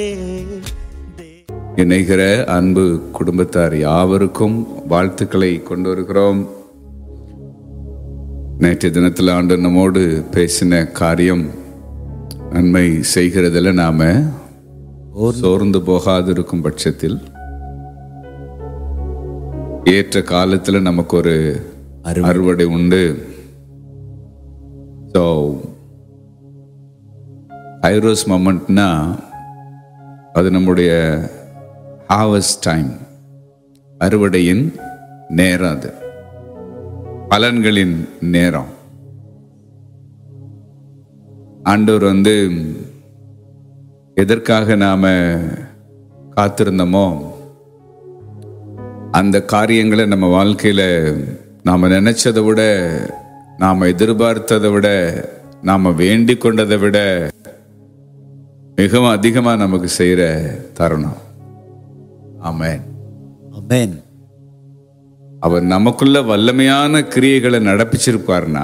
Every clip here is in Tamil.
இணைகிற அன்பு குடும்பத்தார் யாவருக்கும் வாழ்த்துக்களை கொண்டு வருகிறோம் நேற்றைய தினத்தில் ஆண்டு நம்மோடு பேசின காரியம் நன்மை செய்கிறதில் நாம சோர்ந்து போகாதிருக்கும் பட்சத்தில் ஏற்ற காலத்தில் நமக்கு ஒரு அறுவடை உண்டு ஸோ ஐரோஸ் மொமெண்ட்னா அது நம்முடைய ஹார்வஸ்ட் டைம் அறுவடையின் நேரம் அது பலன்களின் நேரம் ஆண்டவர் வந்து எதற்காக நாம காத்திருந்தோமோ அந்த காரியங்களை நம்ம வாழ்க்கையில நாம நினைச்சதை விட நாம எதிர்பார்த்ததை விட நாம வேண்டிக் கொண்டதை விட மிகவும் அதிகமா நமக்கு செய்யற தருணம் ஆமென் அமேன் அவர் நமக்குள்ள வல்லமையான கிரியைகளை நடப்பிச்சிருப்பார்னா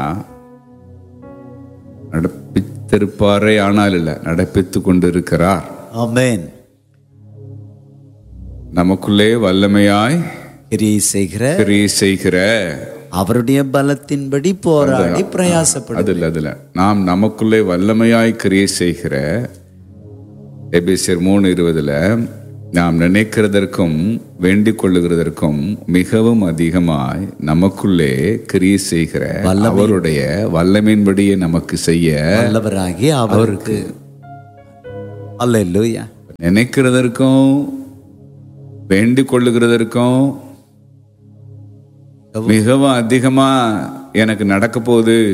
நடப்பித்திருப்பாரே ஆனால் இல்லை நடப்பித்து கொண்டிருக்கிறார் அமேன் நமக்குள்ளே வல்லமையாய் கிரியை செய்கிற கிரியை செய்கிற அவருடைய பலத்தின்படி போராடி பிரயாசப்படும் அதில் அதில் நாம் நமக்குள்ளே வல்லமையாய் கிரியை செய்கிற எபிசியர் மூணு இருபதுல நாம் நினைக்கிறதற்கும் வேண்டிக் கொள்ளுகிறதற்கும் மிகவும் அதிகமாய் நமக்குள்ளே கிரியை செய்கிற அவருடைய வல்லமையின்படியே நமக்கு செய்ய வல்லவராகி அவருக்கு அல்லேலூயா நினைக்கிறதற்கும் வேண்டிக் கொள்ளுகிறதற்கும் மிகவும் அதிகமா எனக்கு நடக்க போகுது